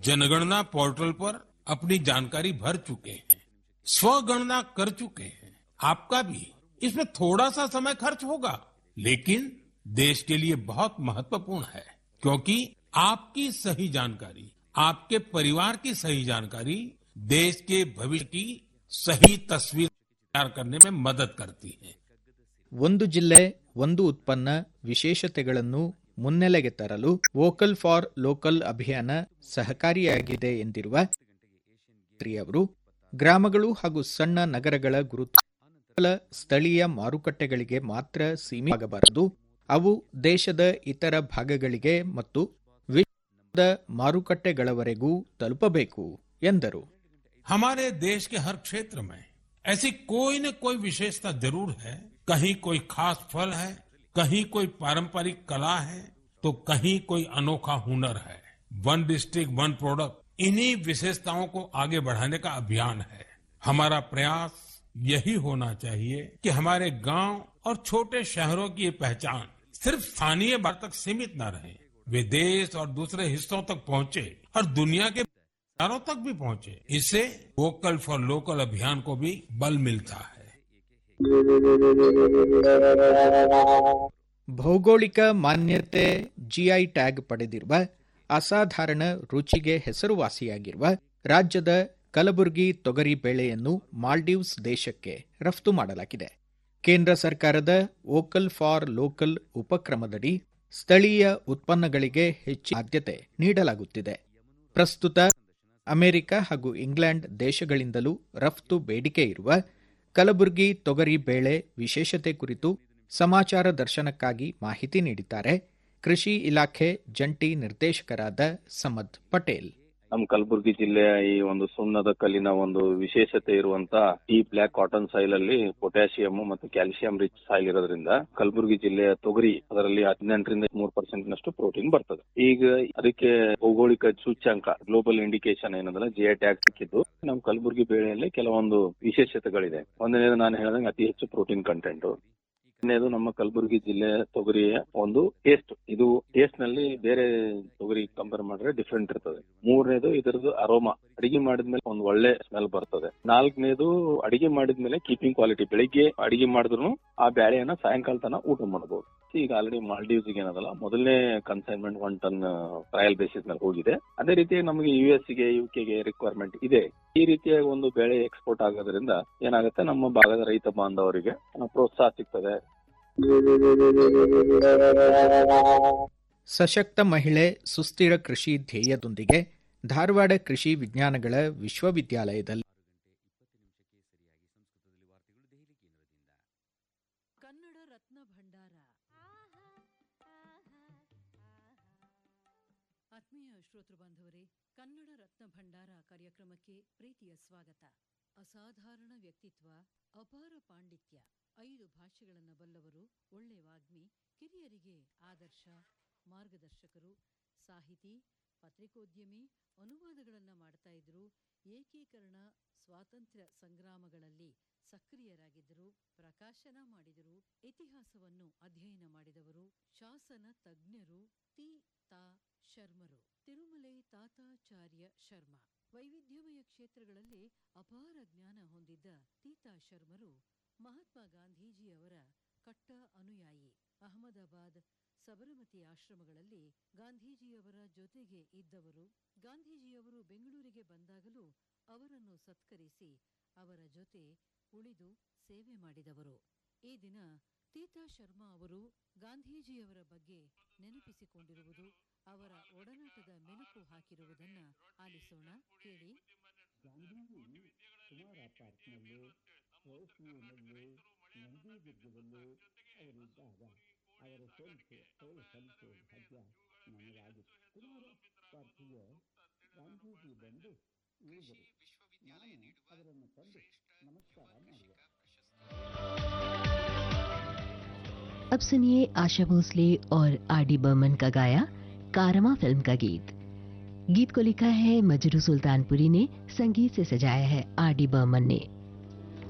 जनगणना पोर्टल पर अपनी जानकारी भर चुके हैं स्वगणना कर चुके हैं आपका भी इसमें थोड़ा सा समय खर्च होगा लेकिन देश के लिए बहुत महत्वपूर्ण है क्योंकि आपकी सही जानकारी आपके परिवार की सही जानकारी देश के भविष्य की सही तस्वीर तैयार करने में मदद करती है ಒಂದು ಜಿಲ್ಲೆ ಒಂದು ಉತ್ಪನ್ನ ವಿಶೇಷತೆಗಳನ್ನು ಮುನ್ನೆಲೆಗೆ ತರಲು ವೋಕಲ್ ಫಾರ್ ಲೋಕಲ್ ಅಭಿಯಾನ ಸಹಕಾರಿಯಾಗಿದೆ ಎಂದಿರುವ ಅವರು ಗ್ರಾಮಗಳು ಹಾಗೂ ಸಣ್ಣ ನಗರಗಳ ಗುರುತು ಕೇವಲ ಸ್ಥಳೀಯ ಮಾರುಕಟ್ಟೆಗಳಿಗೆ ಮಾತ್ರ ಸೀಮಿತವಾಗಬಾರದು ಅವು ದೇಶದ ಇತರ ಭಾಗಗಳಿಗೆ ಮತ್ತು ವಿಶ್ವದ ಮಾರುಕಟ್ಟೆಗಳವರೆಗೂ ತಲುಪಬೇಕು ಎಂದರು हमारे देश के हर क्षेत्र में ऐसी कोई न कोई विशेषता जरूर है कहीं कोई खास फल है कहीं कोई पारंपरिक कला है तो कहीं कोई अनोखा हुनर है वन डिस्ट्रिक्ट वन प्रोडक्ट इन्हीं विशेषताओं को आगे बढ़ाने का अभियान है हमारा प्रयास यही होना चाहिए कि हमारे गांव और छोटे शहरों की ये पहचान सिर्फ स्थानीय बात तक सीमित न रहे वे देश और दूसरे हिस्सों तक पहुंचे और दुनिया के बाजारों तक भी पहुंचे इससे वोकल फॉर लोकल अभियान को भी बल मिलता है ಭೌಗೋಳಿಕ ಮಾನ್ಯತೆ ಜಿಐ ಟ್ಯಾಗ್ ಪಡೆದಿರುವ ಅಸಾಧಾರಣ ರುಚಿಗೆ ಹೆಸರುವಾಸಿಯಾಗಿರುವ ರಾಜ್ಯದ ಕಲಬುರಗಿ ತೊಗರಿ ಬೇಳೆಯನ್ನು ಮಾಲ್ಡೀವ್ಸ್ ದೇಶಕ್ಕೆ ರಫ್ತು ಮಾಡಲಾಗಿದೆ ಕೇಂದ್ರ ಸರ್ಕಾರದ ವೋಕಲ್ ಫಾರ್ ಲೋಕಲ್ ಉಪಕ್ರಮದಡಿ ಸ್ಥಳೀಯ ಉತ್ಪನ್ನಗಳಿಗೆ ಹೆಚ್ಚಿನ ಆದ್ಯತೆ ನೀಡಲಾಗುತ್ತಿದೆ ಪ್ರಸ್ತುತ ಅಮೆರಿಕ ಹಾಗೂ ಇಂಗ್ಲೆಂಡ್ ದೇಶಗಳಿಂದಲೂ ರಫ್ತು ಬೇಡಿಕೆ ಇರುವ ಕಲಬುರಗಿ ತೊಗರಿ ಬೇಳೆ ವಿಶೇಷತೆ ಕುರಿತು ಸಮಾಚಾರ ದರ್ಶನಕ್ಕಾಗಿ ಮಾಹಿತಿ ನೀಡಿದ್ದಾರೆ ಕೃಷಿ ಇಲಾಖೆ ಜಂಟಿ ನಿರ್ದೇಶಕರಾದ ಸಮದ್ ಪಟೇಲ್ ನಮ್ಮ ಕಲಬುರಗಿ ಜಿಲ್ಲೆಯ ಈ ಒಂದು ಸುಣ್ಣದ ಕಲ್ಲಿನ ಒಂದು ವಿಶೇಷತೆ ಇರುವಂತ ಈ ಬ್ಲಾಕ್ ಕಾಟನ್ ಸಾಯಿಲ್ ಅಲ್ಲಿ ಪೊಟ್ಯಾಸಿಯಂ ಮತ್ತು ಕ್ಯಾಲ್ಸಿಯಂ ರಿಚ್ ಸಾಯಿಲ್ ಇರೋದ್ರಿಂದ ಕಲಬುರಗಿ ಜಿಲ್ಲೆಯ ತೊಗರಿ ಅದರಲ್ಲಿ ಹದಿನೆಂಟರಿಂದ ಮೂರು ಪರ್ಸೆಂಟ್ ನಷ್ಟು ಪ್ರೋಟೀನ್ ಬರ್ತದೆ ಈಗ ಅದಕ್ಕೆ ಭೌಗೋಳಿಕ ಸೂಚ್ಯಂಕ ಗ್ಲೋಬಲ್ ಇಂಡಿಕೇಶನ್ ಏನಂದ್ರೆ ಜಿಐ ಟ್ಯಾಗ್ ಸಿಕ್ಕಿದ್ದು ನಮ್ಮ ಕಲಬುರಗಿ ಬೇಳೆಯಲ್ಲಿ ಕೆಲವೊಂದು ವಿಶೇಷತೆಗಳಿದೆ ಒಂದನೇದು ನಾನು ಹೇಳಿದಂಗೆ ಅತಿ ಹೆಚ್ಚು ಪ್ರೋಟೀನ್ ಕಂಟೆಂಟ್ ಎರಡನೇದು ನಮ್ಮ ಕಲಬುರಗಿ ಜಿಲ್ಲೆ ತೊಗರಿಯ ಒಂದು ಟೇಸ್ಟ್ ಇದು ಟೇಸ್ಟ್ ನಲ್ಲಿ ಬೇರೆ ತೊಗರಿ ಕಂಪೇರ್ ಮಾಡಿದ್ರೆ ಡಿಫ್ರೆಂಟ್ ಇರ್ತದೆ ಮೂರನೇದು ಇದರದ್ದು ಅರೋಮಾ ಅಡಿಗೆ ಮಾಡಿದ್ಮೇಲೆ ಒಂದು ಒಳ್ಳೆ ಸ್ಮೆಲ್ ಬರ್ತದೆ ನಾಲ್ಕನೇದು ಅಡಿಗೆ ಮಾಡಿದ್ಮೇಲೆ ಕೀಪಿಂಗ್ ಕ್ವಾಲಿಟಿ ಬೆಳಿಗ್ಗೆ ಅಡಿಗೆ ಮಾಡಿದ್ರು ಆ ಬ್ಯಾಳೆಯನ್ನ ಸಾಯಂಕಾಲ ತನ ಊಟ ಮಾಡಬಹುದು ಈಗ ಆಲ್ರೆಡಿ ಮಾಲ್ಡೀವ್ಸ್ ಏನದಲ್ಲ ಮೊದಲನೇ consignment one ton trial basis ಮೇಲೆ ಹೋಗಿದೆ ಅದೇ ರೀತಿ ನಮಗೆ ಯು ಎಸ್ ಗೆ ಯು ಗೆ ರಿಕ್ವೈರ್ಮೆಂಟ್ ಇದೆ ಈ ರೀತಿಯ ಒಂದು ಬೆಳೆ ಎಕ್ಸ್ಪೋರ್ಟ್ ಆಗೋದ್ರಿಂದ ಏನಾಗುತ್ತೆ ನಮ್ಮ ಭಾಗದ ರೈತ ಬಾಂಧವರಿಗೆ ಪ್ರೋತ್ಸಾಹ ಸಿಗ್ತದೆ ಸಶಕ್ತ ಮಹಿಳೆ ಸುಸ್ಥಿರ ಕೃಷಿ ಧ್ಯೇಯದೊಂದಿಗೆ ಧಾರವಾಡ ಕೃಷಿ ವಿಜ್ಞಾನಗಳ ವಿಶ್ವವಿದ್ಯಾಲಯದಲ್ಲಿ ಕನ್ನಡ ರತ್ನ ಭಂಡಾರ ಆತ್ಮೀಯ ಶ್ರೋತೃ ಬಾಂಧವರೇ ಕನ್ನಡ ರತ್ನ ಭಂಡಾರ ಕಾರ್ಯಕ್ರಮಕ್ಕೆ ಪ್ರೀತಿಯ ಸ್ವಾಗತ ಅಸಾಧಾರಣ ವ್ಯಕ್ತಿತ್ವ ಅಪಾರ ಪಾಂಡಿತ್ಯ ಐದು ಭಾಷೆಗಳನ್ನು ಬಲ್ಲವರು ಒಳ್ಳೆ ವಾಗ್ಮಿ ಕಿರಿಯರಿಗೆ ಆದರ್ಶ ಮಾರ್ಗದರ್ಶಕರು ಸಾಹಿತಿ ಪತ್ರಿಕೋದ್ಯಮಿ ಅನುವಾದಗಳನ್ನು ಮಾಡ್ತಾ ಇದ್ರು ಏಕೀಕರಣ ಸ್ವಾತಂತ್ರ್ಯ ಸಂಗ್ರಾಮಗಳಲ್ಲಿ ಸಕ್ರಿಯರಾಗಿದ್ದರು ಪ್ರಕಾಶನ ಮಾಡಿದರು ಇತಿಹಾಸವನ್ನು ಅಧ್ಯಯನ ಮಾಡಿದವರು ಶಾಸನ ತಜ್ಞರು ತಿ ತಾ ಶರ್ಮರು ತಿರುಮಲೆ ತಾತಾಚಾರ್ಯ ಶರ್ಮಾ ವೈವಿಧ್ಯಮಯ ಕ್ಷೇತ್ರಗಳಲ್ಲಿ ಅಪಾರ ಜ್ಞಾನ ಹೊಂದಿದ್ದ ತೀತಾ ಶರ್ಮರು ಮಹಾತ್ಮ ಗಾಂಧೀಜಿಯವರ ಕಟ್ಟ ಅನುಯಾಯಿ ಅಹಮದಾಬಾದ್ ಸಬರಮತಿ ಆಶ್ರಮಗಳಲ್ಲಿ ಗಾಂಧೀಜಿಯವರ ಜೊತೆಗೆ ಇದ್ದವರು ಗಾಂಧೀಜಿಯವರು ಬೆಂಗಳೂರಿಗೆ ಬಂದಾಗಲೂ ಅವರನ್ನು ಸತ್ಕರಿಸಿ ಅವರ ಜೊತೆ ಉಳಿದು ಸೇವೆ ಮಾಡಿದವರು ಈ ದಿನ ತೀತಾ ಶರ್ಮಾ ಅವರು ಗಾಂಧೀಜಿಯವರ ಬಗ್ಗೆ ನೆನಪಿಸಿಕೊಂಡಿರುವುದು ಅವರ ಒಡನಾಟದ ಮೆಲುಕು ಹಾಕಿರುವುದನ್ನ ಆಲಿಸೋಣ ಕೇಳಿ ಗಾಂಧೀಜಿ ಕುಮಾರ ಪಾರ್ಕ್ನಲ್ಲಿ ರೇಷ್ಮೆಯಲ್ಲಿ ನಂದಿದುರ್ಗದಲ್ಲಿ ಅವರಿದ್ದಾಗ ಅವರ ಹೆಲ್ತ್ ಸೋಲ್ ಹೆಲ್ತ್ ಭಾಗ್ಯ ನನಗಾಗಿತ್ತು ಕುಮಾರ ಪಾರ್ಕಿಗೆ ಗಾಂಧೀಜಿ ಬಂದು ಇಳಿದರು ನಾನು ಅವರನ್ನು ಕಂಡು ನಮಸ್ಕಾರ ಮಾಡಿದೆ अब सुनिए आशा भोसले और आर डी बर्मन का गाया कारमा फिल्म का गीत गीत को लिखा है मजरू सुल्तानपुरी ने संगीत से सजाया है आर डी बर्मन ने